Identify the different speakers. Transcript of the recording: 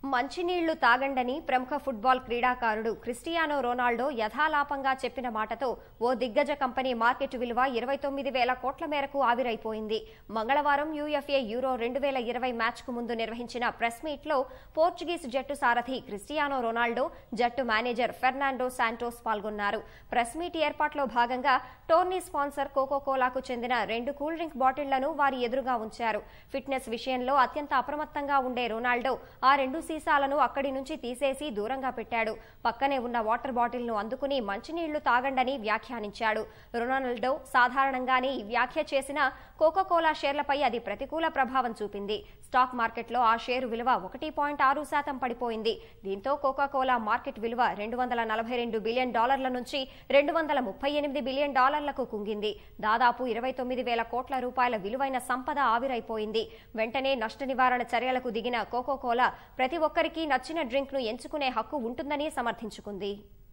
Speaker 1: మంచినీళ్లు తాగండని ప్రముఖ ఫుట్బాల్ క్రీడాకారుడు క్రిస్టియానో రొనాల్డో యథాలాపంగా చెప్పిన మాటతో ఓ దిగ్గజ కంపెనీ మార్కెట్ విలువ ఇరవై తొమ్మిది వేల కోట్ల మేరకు ఆవిరైపోయింది మంగళవారం యూఎఫ్ఏ యూరో రెండు వేల ఇరవై మ్యాచ్కు ముందు నిర్వహించిన ప్రెస్ మీట్లో పోర్చుగీస్ జట్టు సారథి క్రిస్టియానో రొనాల్డో జట్టు మేనేజర్ ఫెర్నాండో శాంటోస్ పాల్గొన్నారు ప్రెస్ మీట్ ఏర్పాట్లో భాగంగా టోర్నీ స్పాన్సర్ కోకోకోలాకు చెందిన రెండు కూల్ డ్రింక్ బాటిళ్లను వారి ఎదురుగా ఉంచారు ఫిట్నెస్ విషయంలో అత్యంత అప్రమత్తంగా ఉండే రొనాల్డో ఆ రెండు సీసాలను అక్కడి నుంచి తీసేసి దూరంగా పెట్టాడు పక్కనే ఉన్న వాటర్ బాటిల్ ను అందుకుని మంచినీళ్లు తాగండని వ్యాఖ్యానించాడు రొనాల్డో సాధారణంగానే ఈ వ్యాఖ్య చేసిన కోకోకోలా షేర్లపై అది ప్రతికూల ప్రభావం చూపింది స్టాక్ మార్కెట్లో ఆ షేరు విలువ ఒకటి పాయింట్ ఆరు శాతం పడిపోయింది దీంతో కోకోకోలా మార్కెట్ విలువ రెండు వందల నలభై రెండు బిలియన్ డాలర్ల నుంచి రెండు వందల ముప్పై ఎనిమిది బిలియన్ డాలర్లకు కుంగింది దాదాపు ఇరవై తొమ్మిది వేల కోట్ల రూపాయల విలువైన సంపద ఆవిరైపోయింది వెంటనే నష్ట నివారణ చర్యలకు దిగిన కోకోకోలా ప్రతి ఒక్కరికి నచ్చిన డ్రింక్ ను ఎంచుకునే హక్కు ఉంటుందని సమర్థించుకుంది